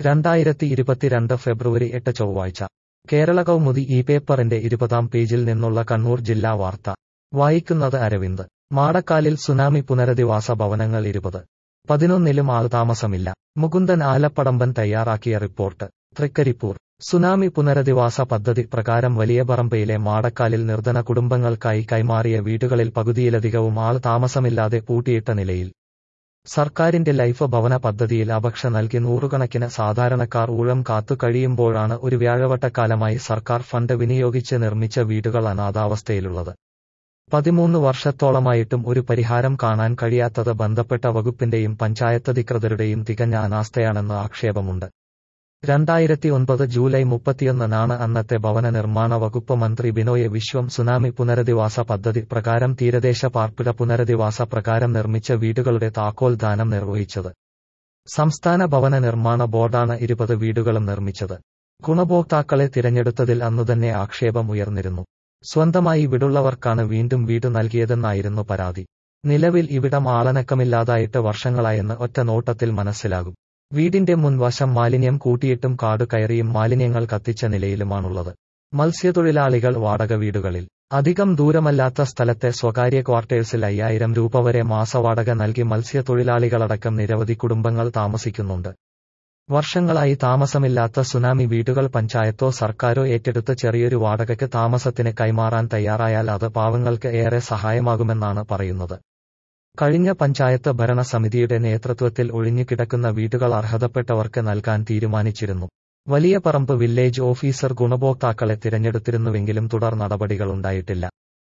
രണ്ടായിരത്തി ഇരുപത്തിരണ്ട് ഫെബ്രുവരി എട്ട് ചൊവ്വാഴ്ച കേരള കൗമുദി ഈ പേപ്പറിന്റെ ഇരുപതാം പേജിൽ നിന്നുള്ള കണ്ണൂർ ജില്ലാ വാർത്ത വായിക്കുന്നത് അരവിന്ദ് മാടക്കാലിൽ സുനാമി പുനരധിവാസ ഭവനങ്ങൾ ഇരുപത് പതിനൊന്നിലും ആൾതാമസമില്ല മുകുന്ദൻ ആലപ്പടമ്പൻ തയ്യാറാക്കിയ റിപ്പോർട്ട് തൃക്കരിപ്പൂർ സുനാമി പുനരധിവാസ പദ്ധതി പ്രകാരം വലിയപറമ്പയിലെ മാടക്കാലിൽ നിർധന കുടുംബങ്ങൾക്കായി കൈമാറിയ വീടുകളിൽ പകുതിയിലധികവും ആൾ താമസമില്ലാതെ പൂട്ടിയിട്ട നിലയിൽ സർക്കാരിന്റെ ലൈഫ് ഭവന പദ്ധതിയിൽ അപേക്ഷ നൽകി നൂറുകണക്കിന് സാധാരണക്കാർ ഊഴം കാത്തു കഴിയുമ്പോഴാണ് ഒരു വ്യാഴവട്ടക്കാലമായി സർക്കാർ ഫണ്ട് വിനിയോഗിച്ച് നിർമ്മിച്ച വീടുകൾ അനാഥാവസ്ഥയിലുള്ളത് പതിമൂന്ന് വർഷത്തോളമായിട്ടും ഒരു പരിഹാരം കാണാൻ കഴിയാത്തത് ബന്ധപ്പെട്ട വകുപ്പിന്റെയും പഞ്ചായത്തധികൃതരുടെയും തികഞ്ഞ അനാസ്ഥയാണെന്ന് ആക്ഷേപമുണ്ട് രണ്ടായിരത്തി ഒൻപത് ജൂലൈ മുപ്പത്തിയൊന്നിനാണ് അന്നത്തെ ഭവന നിർമ്മാണ വകുപ്പ് മന്ത്രി ബിനോയ് വിശ്വം സുനാമി പുനരധിവാസ പദ്ധതി പ്രകാരം തീരദേശ പാർപ്പിട പുനരധിവാസ പ്രകാരം നിർമ്മിച്ച വീടുകളുടെ താക്കോൽ ദാനം നിർവഹിച്ചത് സംസ്ഥാന ഭവന നിർമ്മാണ ബോർഡാണ് ഇരുപത് വീടുകളും നിർമ്മിച്ചത് ഗുണഭോക്താക്കളെ തിരഞ്ഞെടുത്തതിൽ അന്നുതന്നെ ആക്ഷേപം ഉയർന്നിരുന്നു സ്വന്തമായി വിടുള്ളവർക്കാണ് വീണ്ടും വീട് നൽകിയതെന്നായിരുന്നു പരാതി നിലവിൽ ഇവിടം ആളനക്കമില്ലാതായിട്ട് വർഷങ്ങളായെന്ന് ഒറ്റ നോട്ടത്തിൽ മനസ്സിലാകും വീടിന്റെ മുൻവശം മാലിന്യം കൂട്ടിയിട്ടും കാടു കയറിയും മാലിന്യങ്ങൾ കത്തിച്ച നിലയിലുമാണുള്ളത് മത്സ്യത്തൊഴിലാളികൾ വാടക വീടുകളിൽ അധികം ദൂരമല്ലാത്ത സ്ഥലത്തെ സ്വകാര്യ ക്വാർട്ടേഴ്സിൽ അയ്യായിരം രൂപ വരെ മാസവാടക നൽകി മത്സ്യത്തൊഴിലാളികളടക്കം നിരവധി കുടുംബങ്ങൾ താമസിക്കുന്നുണ്ട് വർഷങ്ങളായി താമസമില്ലാത്ത സുനാമി വീടുകൾ പഞ്ചായത്തോ സർക്കാരോ ഏറ്റെടുത്ത് ചെറിയൊരു വാടകയ്ക്ക് താമസത്തിന് കൈമാറാൻ തയ്യാറായാൽ അത് പാവങ്ങൾക്ക് ഏറെ സഹായമാകുമെന്നാണ് പറയുന്നത് കഴിഞ്ഞ പഞ്ചായത്ത് ഭരണസമിതിയുടെ നേതൃത്വത്തിൽ ഒഴിഞ്ഞുകിടക്കുന്ന വീടുകൾ അർഹതപ്പെട്ടവർക്ക് നൽകാൻ തീരുമാനിച്ചിരുന്നു വലിയ പറമ്പ് വില്ലേജ് ഓഫീസർ ഗുണഭോക്താക്കളെ തിരഞ്ഞെടുത്തിരുന്നുവെങ്കിലും തുടർ നടപടികളുണ്ടായിട്ടില്ല